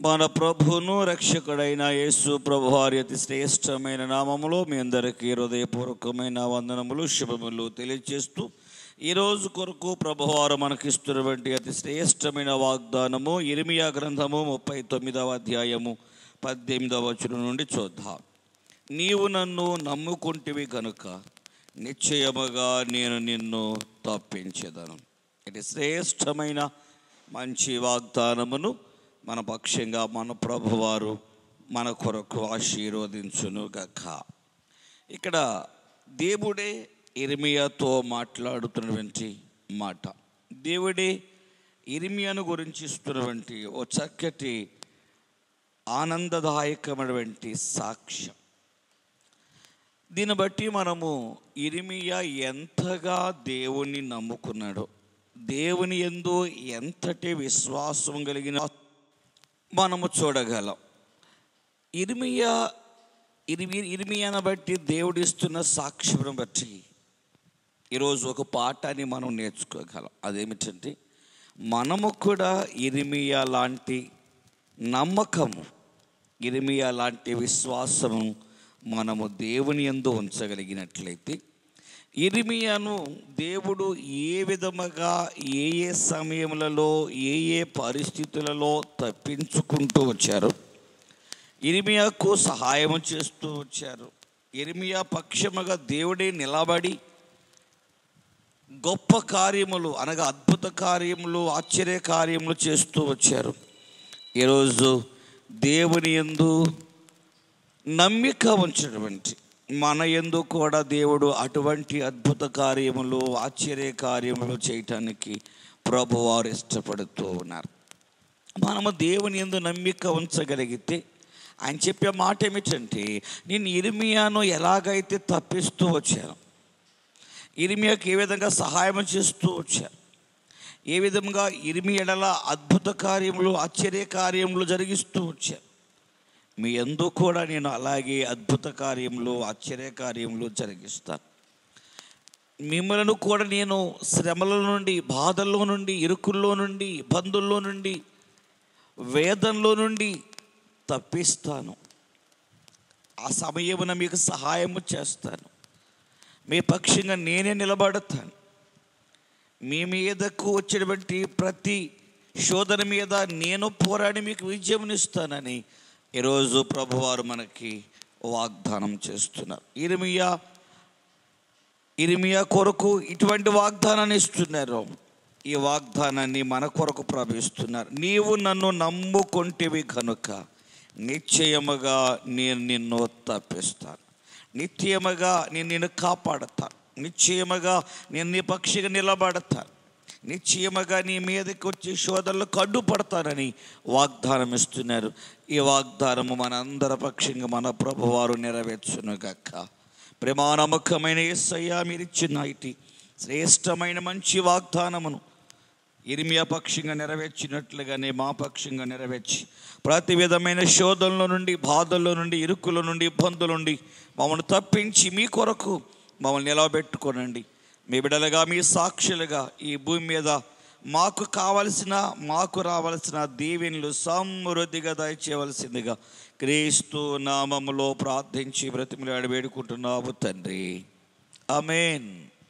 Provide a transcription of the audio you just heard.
మన ప్రభువును రక్షకుడైన యేసు ప్రభు వారి అతి శ్రేష్టమైన నామములో మీ అందరికీ హృదయపూర్వకమైన వందనములు శుభములు తెలియజేస్తూ ఈరోజు కొరకు ప్రభువారు మనకిస్తున్నటువంటి అతి శ్రేష్టమైన వాగ్దానము ఇరిమియా గ్రంథము ముప్పై తొమ్మిదవ అధ్యాయము పద్దెనిమిదవ వచనం నుండి చూద్దాం నీవు నన్ను నమ్ముకుంటివి కనుక నిశ్చయముగా నేను నిన్ను తప్పించేదను ఇది శ్రేష్టమైన మంచి వాగ్దానమును మన పక్షంగా మన ప్రభువారు మన కొరకు ఆశీర్వదించును గక ఇక్కడ దేవుడే ఇర్మియాతో మాట్లాడుతున్నటువంటి మాట దేవుడే ఇర్మియాను గురించి ఇస్తున్నటువంటి ఓ చక్కటి ఆనందదాయకమైనటువంటి సాక్ష్యం దీన్ని బట్టి మనము ఇరిమియా ఎంతగా దేవుని నమ్ముకున్నాడో దేవుని ఎందు ఎంతటి విశ్వాసం కలిగిన మనము చూడగలం ఇరిమియా ఇరిమి ఇరిమియాను బట్టి దేవుడిస్తున్న సాక్ష్యం బట్టి ఈరోజు ఒక పాఠాన్ని మనం నేర్చుకోగలం అదేమిటంటే మనము కూడా ఇరిమియా లాంటి నమ్మకము ఇరిమియా లాంటి విశ్వాసము మనము దేవుని ఎందు ఉంచగలిగినట్లయితే ఇరిమియాను దేవుడు ఏ విధముగా ఏ ఏ సమయములలో ఏ ఏ పరిస్థితులలో తప్పించుకుంటూ వచ్చారు ఇరిమియాకు సహాయం చేస్తూ వచ్చారు ఇరిమియా పక్షముగా దేవుడే నిలబడి గొప్ప కార్యములు అనగా అద్భుత కార్యములు ఆశ్చర్య కార్యములు చేస్తూ వచ్చారు ఈరోజు దేవుని ఎందు నమ్మిక ఉంచినటువంటి మన ఎందు కూడా దేవుడు అటువంటి అద్భుత కార్యములు ఆశ్చర్య కార్యములు చేయటానికి ప్రభువారు ఇష్టపడుతూ ఉన్నారు మనము దేవుని ఎందు నమ్మిక ఉంచగలిగితే ఆయన చెప్పే మాట ఏమిటంటే నేను ఇరిమియాను ఎలాగైతే తప్పిస్తూ వచ్చాను ఇరిమియాకి ఏ విధంగా సహాయం చేస్తూ వచ్చాను ఏ విధంగా ఇరిమి ఎడల అద్భుత కార్యములు ఆశ్చర్య కార్యములు జరిగిస్తూ వచ్చాను మీ ఎందు కూడా నేను అలాగే అద్భుత కార్యములు ఆశ్చర్య కార్యములు జరిగిస్తాను మిమ్మల్ని కూడా నేను శ్రమల నుండి బాధల్లో నుండి ఇరుకుల్లో నుండి ఇబ్బందుల్లో నుండి వేదంలో నుండి తప్పిస్తాను ఆ సమయమున మీకు సహాయము చేస్తాను మీ పక్షంగా నేనే నిలబడతాను మీ మీదకు వచ్చినటువంటి ప్రతి శోధన మీద నేను పోరాడి మీకు విజయమునిస్తానని ఈరోజు ప్రభువారు మనకి వాగ్దానం చేస్తున్నారు ఇరిమియా ఇరిమియా కొరకు ఇటువంటి వాగ్దానాన్ని ఇస్తున్నారు ఈ వాగ్దానాన్ని మన కొరకు ప్రవహిస్తున్నారు నీవు నన్ను నమ్ముకొంటివి కనుక నిశ్చయముగా నేను నిన్ను తప్పిస్తాను నిత్యముగా నేను నిన్ను కాపాడతాను నిశ్చయముగా నేను నీ పక్షిగా నిలబడతాను నిశ్చయముగా నీ మీదకి వచ్చి శోధనలు కడ్డుపడతానని వాగ్దానం ఇస్తున్నారు ఈ వాగ్దానము మన అందరి పక్షంగా మన ప్రభువారు నెరవేర్చును గక్క ప్రేమానమ్మకమైన ఏసయ్యా మీరు ఇచ్చిన ఇటు శ్రేష్టమైన మంచి వాగ్దానమును ఇరిమియా పక్షంగా నెరవేర్చినట్లుగానే మా పక్షంగా నెరవేర్చి ప్రతి విధమైన శోధనల నుండి బాధల్లో నుండి ఇరుకుల నుండి ఇబ్బందుల నుండి మమ్మల్ని తప్పించి మీ కొరకు మమ్మల్ని నిలవబెట్టుకోనండి మీ బిడలుగా మీ సాక్షులుగా ఈ భూమి మీద మాకు కావలసిన మాకు రావలసిన దీవెనలు సమృద్ధిగా దయచేయవలసిందిగా క్రీస్తు నామములో ప్రార్థించి బ్రతిమలాడి వేడుకుంటున్నావు తండ్రి ఆమెన్